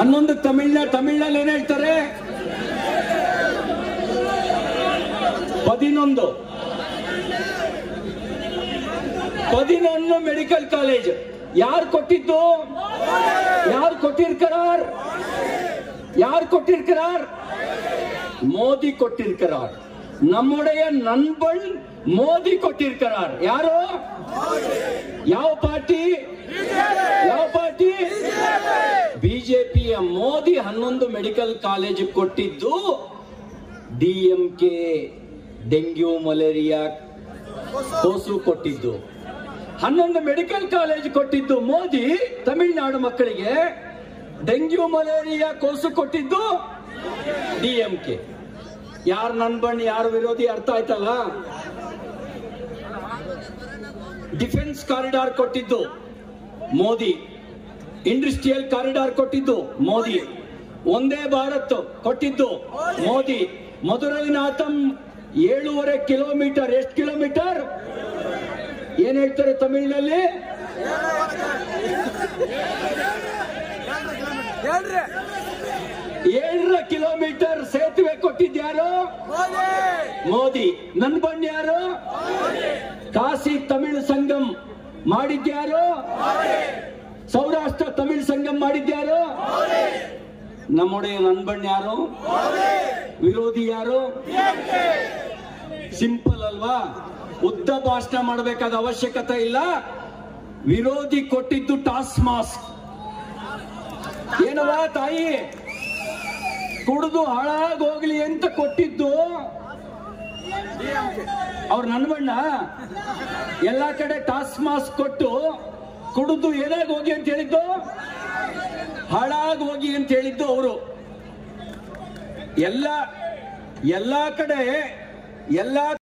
ಹನ್ನೊಂದು ತಮಿಳ್ನ ತಮಿಳ್ನಲ್ಲಿ ಏನ್ ಹೇಳ್ತಾರೆ ಪದಿನೊಂದು ಪದಿನೊಂದು ಮೆಡಿಕಲ್ ಕಾಲೇಜ್ ಯಾರು ಕೊಟ್ಟಿದ್ದು ಯಾರು ಕೊಟ್ಟಿರ್ಕರಾರ್ ಯಾರು ಕೊಟ್ಟಿರ್ಕರಾರ್ ಮೋದಿ ಕೊಟ್ಟಿರ್ಕರಾರ್ நம்முடைய நண்பன் மோದಿ ಕೊಟ್ಟಿರ್ಕರಾರ್ ಯಾರು ಯಾವ ಪಾರ್ಟಿ ಯಾವ ಪಾರ್ಟಿ ಬಿಜೆಪಿಯ ಮೋದಿ ಹನ್ನೊಂದು ಮೆಡಿಕಲ್ ಕಾಲೇಜ್ ಕೊಟ್ಟಿದ್ದು ಡಿಎಂಕೆ ಡೆಂಗ್ಯೂ ಮಲೇರಿಯಾ ಕೋಸು ಕೊಟ್ಟಿದ್ದು ಹನ್ನೊಂದು ಮೆಡಿಕಲ್ ಕಾಲೇಜ್ ಕೊಟ್ಟಿದ್ದು ಮೋದಿ ತಮಿಳುನಾಡು ಮಕ್ಕಳಿಗೆ ಡೆಂಗ್ಯೂ ಮಲೇರಿಯಾ ಕೋಸು ಕೊಟ್ಟಿದ್ದು ಡಿಎಂಕೆ ಯಾರು ನನ್ಬಣ್ಣ ಯಾರು ವಿರೋಧಿ ಅರ್ಥ ಆಯ್ತಲ್ಲ ಡಿಫೆನ್ಸ್ ಕಾರಿಡಾರ್ ಕೊಟ್ಟಿದ್ದು ಮೋದಿ ಇಂಡಸ್ಟ್ರಿಯಲ್ ಕಾರಿಡಾರ್ ಕೊಟ್ಟಿದ್ದು ಮೋದಿ ಒಂದೇ ಭಾರತ್ ಕೊಟ್ಟಿದ್ದು ಮೋದಿ ಮಧುರೈನಾಥಂ ಏಳೂವರೆ ಕಿಲೋಮೀಟರ್ ಎಷ್ಟು ಕಿಲೋಮೀಟರ್ ಏನ್ ಹೇಳ್ತಾರೆ ತಮಿಳಿನಲ್ಲಿ ಹೇಳ್ರಿ ಏಳರ ಕಿಲೋಮೀಟರ್ ಸೇತುವೆ ಕೊಟ್ಟಿದ್ಯಾರು ಮೋದಿ ನನ್ ಬಣ್ಣ ಯಾರು ಕಾಶಿ ತಮಿಳು ಸಂಗಮ್ ಮಾಡಿದ್ಯಾರು ಸೌರಾಷ್ಟ್ರ ತಮಿಳು ಸಂಗಮ್ ಮಾಡಿದ್ಯಾರು ನಮ್ಮೊಡೆಯ ನನ್ ಬಣ್ಣ ಯಾರು ವಿರೋಧಿ ಯಾರು ಸಿಂಪಲ್ ಅಲ್ವಾ ಉದ್ದ ಭಾಷಣ ಮಾಡಬೇಕಾದ ಅವಶ್ಯಕತೆ ಇಲ್ಲ ವಿರೋಧಿ ಕೊಟ್ಟಿದ್ದು ಟಾಸ್ ಮಾಸ್ಕ್ ಏನವ ತಾಯಿ ಕುಡಿದು ಹಾಳಾಗಿ ಹೋಗ್ಲಿ ಅಂತ ಕೊಟ್ಟಿದ್ದು ಅವ್ರ ನನ್ನ ಬಣ್ಣ ಎಲ್ಲಾ ಕಡೆ ಟಾಸ್ ಮಾಸ್ ಕೊಟ್ಟು ಕುಡಿದು ಏನಾಗಿ ಹೋಗಿ ಅಂತ ಹೇಳಿದ್ದು ಹಾಳಾಗಿ ಹೋಗಿ ಅಂತ ಹೇಳಿದ್ದು ಅವರು ಎಲ್ಲ ಎಲ್ಲಾ ಕಡೆ ಎಲ್ಲಾ